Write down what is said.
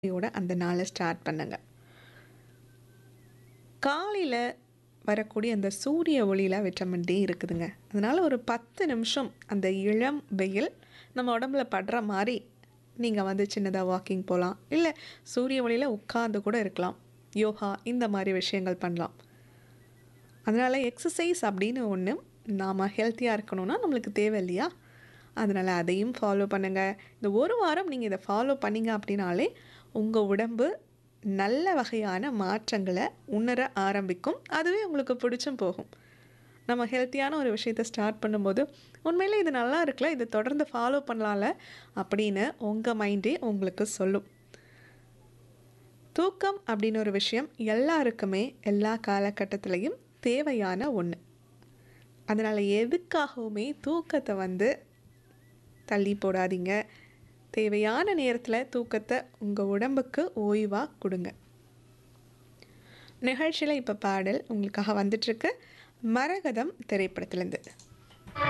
யோட அந்த நாளை ஸ்டார்ட் பண்ணுங்க. காலையில வரக்கூடிய அந்த சூரிய ஒளியில விட்டமின் டி இருக்குதுங்க. அதனால ஒரு 10 நிமிஷம் அந்த இளம் வெயில் நம்ம உடம்புல படுற மாரி நீங்க வந்து சின்னதா வாக்கிங் போலாம். இல்ல சூரிய ஒளியில உட்கார்ந்து கூட இருக்கலாம். யோகா இந்த மாரி விஷயங்கள் பண்ணலாம். அதனால எக்ஸர்சைஸ் அப்படின்னு ஒண்ணு நாம ஹெல்த்தியா இருக்கணும்னா நம்மளுக்கு தேவை இல்லையா? அதனால அதையும் ஃபாலோ பண்ணுங்க. இந்த ஒரு வாரம் நீங்க இத ஃபாலோ பண்ணீங்க அப்படின்னாலே, உங்க உடம்பு நல்ல வகையான மாற்றங்கள உணர ஆரம்பிக்கும். அதுவே உங்களுக்கு பிடிச்சும் போகும். நம்ம ஹெல்த்தியான ஒரு விஷயத்த ஸ்டார்ட் பண்ணும்போது, உண்மையிலே இது நல்லா இருக்குல்ல, இத தொடர்ந்து ஃபாலோ பண்ணலாம்ல அப்படின்னு உங்க மைண்டே உங்களுக்கு சொல்லும். தூக்கம் அப்படின்னு ஒரு விஷயம் எல்லாருக்குமே எல்லா காலகட்டத்திலயும் தேவையான ஒண்ணு. அதனால எதுக்காகவுமே தூக்கத்த வந்து தள்ளி போடாதீங்க. தேவையான நேரத்தில தூக்கத்த உங்க உடம்புக்கு ஓய்வா குடுங்க. நிகழ்ச்சியில இப்ப பாடல் உங்களுக்காக வந்துட்டுருக்கு. மரகதம் திரைப்படத்திலிருந்து.